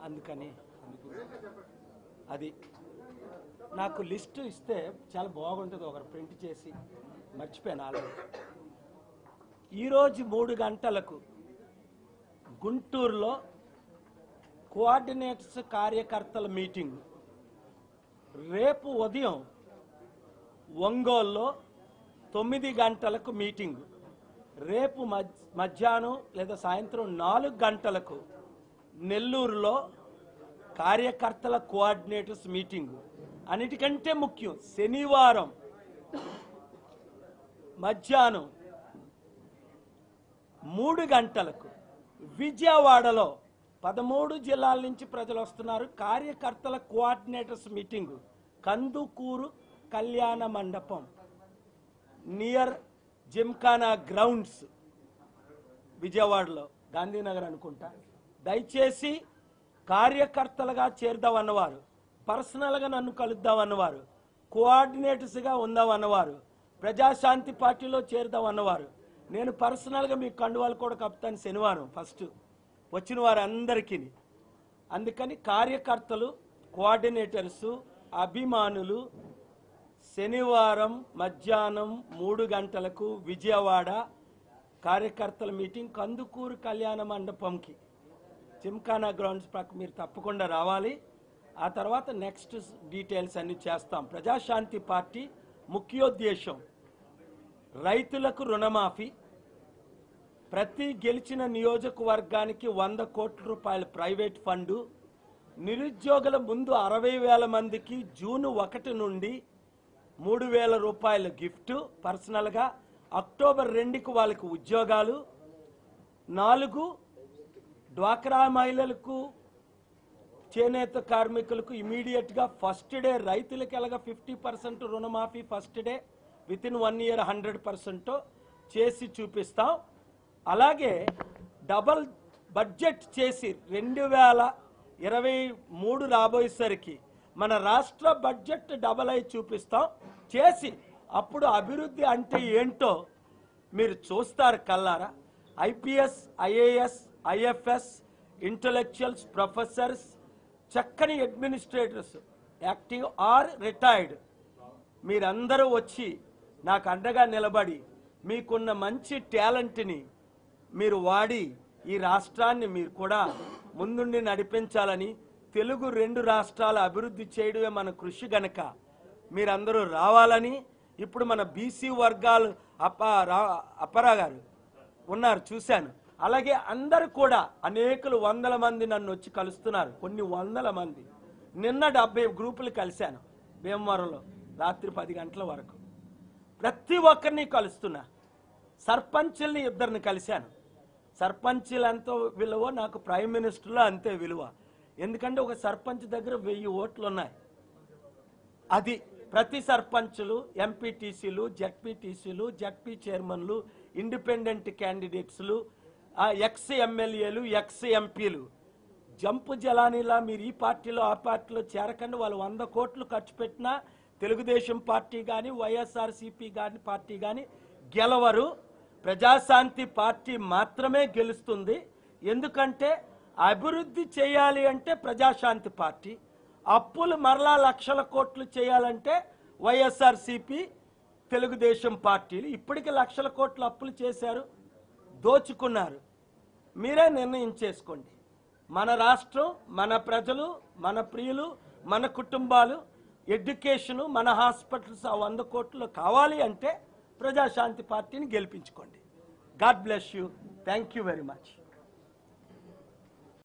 అందుకని అది నాకు లిస్టు ఇస్తే చాలా బాగుంటుంది ఒకరు ప్రింట్ చేసి మర్చిపోయాను ఆల్రెడీ ఈరోజు మూడు గంటలకు గుంటూరులో కోఆర్డినేటర్స్ కార్యకర్తల మీటింగ్ రేపు ఉదయం ఒంగోలులో తొమ్మిది గంటలకు మీటింగ్ రేపు మధ్య మధ్యాహ్నం లేదా సాయంత్రం నాలుగు గంటలకు నెల్లూరులో కార్యకర్తల కోఆర్డినేటర్స్ మీటింగ్ అన్నిటికంటే ముఖ్యం శనివారం మధ్యాహ్నం మూడు గంటలకు విజయవాడలో పదమూడు జిల్లాల నుంచి ప్రజలు వస్తున్నారు కార్యకర్తల కోఆర్డినేటర్స్ మీటింగ్ కందుకూరు కళ్యాణ మండపం నియర్ జిమ్ఖానా గ్రౌండ్స్ విజయవాడలో గాంధీనగర్ అనుకుంటా దయచేసి కార్యకర్తలుగా చేరుదామన్నవారు పర్సనల్గా నన్ను కలుద్దామన్నవారు కోఆర్డినేటర్స్గా ఉందామన్నవారు ప్రజాశాంతి పార్టీలో చేరుదామన్నవారు నేను పర్సనల్గా మీ కండువాలు కూడా కప్పుతాను శనివారం ఫస్ట్ వచ్చిన వారందరికీ అందుకని కార్యకర్తలు కోఆర్డినేటర్సు అభిమానులు శనివారం మధ్యాహ్నం మూడు గంటలకు విజయవాడ కార్యకర్తల మీటింగ్ కందుకూరు కళ్యాణ మండపంకి జిమ్ఖానా గ్రౌండ్స్ పక్క మీరు తప్పకుండా రావాలి ఆ తర్వాత నెక్స్ట్ డీటెయిల్స్ అన్ని చేస్తాం ప్రజాశాంతి పార్టీ ముఖ్యోద్దేశం రైతులకు రుణమాఫీ ప్రతి గెలిచిన నియోజకవర్గానికి వంద కోట్ల రూపాయల ప్రైవేట్ ఫండు నిరుద్యోగుల ముందు అరవై వేల మందికి జూన్ ఒకటి నుండి మూడు వేల రూపాయల గిఫ్ట్ పర్సనల్గా అక్టోబర్ రెండుకి వాళ్ళకి ఉద్యోగాలు నాలుగు డ్వాక్రా మహిళలకు చేనేత కార్మికులకు ఇమీడియట్గా ఫస్ట్ డే రైతులకు ఎలాగ ఫిఫ్టీ పర్సెంట్ రుణమాఫీ first day within one year hundred percent చేసి చూపిస్తాం అలాగే డబల్ బడ్జెట్ చేసి రెండు వేల ఇరవై మూడు రాబోయేసరికి మన రాష్ట్ర బడ్జెట్ డబల్ అయి చూపిస్తాం చేసి అప్పుడు అభివృద్ధి అంటే ఏంటో మీరు చూస్తారు కల్లారా IPS IAS IFS intellectuals professors చక్కని అడ్మినిస్ట్రేటర్స్ యాక్టివ్ ఆర్ రిటైర్డ్ మీరందరూ వచ్చి నాకు అండగా నిలబడి మీకున్న మంచి టాలెంట్ని మీరు వాడి ఈ రాష్ట్రాన్ని మీరు కూడా ముందుండి నడిపించాలని తెలుగు రెండు రాష్ట్రాల అభివృద్ధి చేయడమే మన కృషి గనక మీరందరూ రావాలని ఇప్పుడు మన బీసీ వర్గాలు అప్ప రా అప్పరా గారు ఉన్నారు చూశాను అలాగే అందరు కూడా అనేకులు వందల మంది నన్ను వచ్చి కలుస్తున్నారు కొన్ని వందల మంది నిన్న డెబ్బై గ్రూపులు కలిశాను భీమవరంలో రాత్రి పది గంటల వరకు ప్రతి ఒక్కరిని కలుస్తున్నా సర్పంచుల్ని ఇద్దరిని కలిశాను సర్పంచులు ఎంతో విలువ నాకు ప్రైమ్ మినిస్టర్లో అంతే విలువ ఎందుకంటే ఒక సర్పంచ్ దగ్గర వెయ్యి ఓట్లు ఉన్నాయి అది ప్రతి సర్పంచులు ఎంపీటీసీలు జడ్పీటీసీలు జడ్పీ చైర్మన్లు ఇండిపెండెంట్ క్యాండిడేట్స్లు ఎక్స్ ఎమ్మెల్యేలు ఎక్స్ ఎంపీలు జంపు జలానిలా మీరు ఈ పార్టీలో ఆ పార్టీలో చేరకండి వాళ్ళు వంద కోట్లు ఖర్చు పెట్టినా తెలుగుదేశం పార్టీ కానీ వైఎస్ఆర్సీపీ కానీ పార్టీ కానీ గెలవరు ప్రజాశాంతి పార్టీ మాత్రమే గెలుస్తుంది ఎందుకంటే అభివృద్ధి చేయాలి అంటే ప్రజాశాంతి పార్టీ అప్పులు మరలా లక్షల కోట్లు చేయాలంటే వైఎస్ఆర్సీపీ తెలుగుదేశం పార్టీలు ఇప్పటికి లక్షల కోట్ల అప్పులు చేశారు దోచుకున్నారు మీరే నిర్ణయం చేసుకోండి మన రాష్ట్రం మన ప్రజలు మన ప్రియులు మన కుటుంబాలు ఎడ్యుకేషను మన హాస్పిటల్స్ ఆ వంద కోట్లు కావాలి అంటే ప్రజాశాంతి పార్టీని గెలిపించుకోండి god bless you thank you very much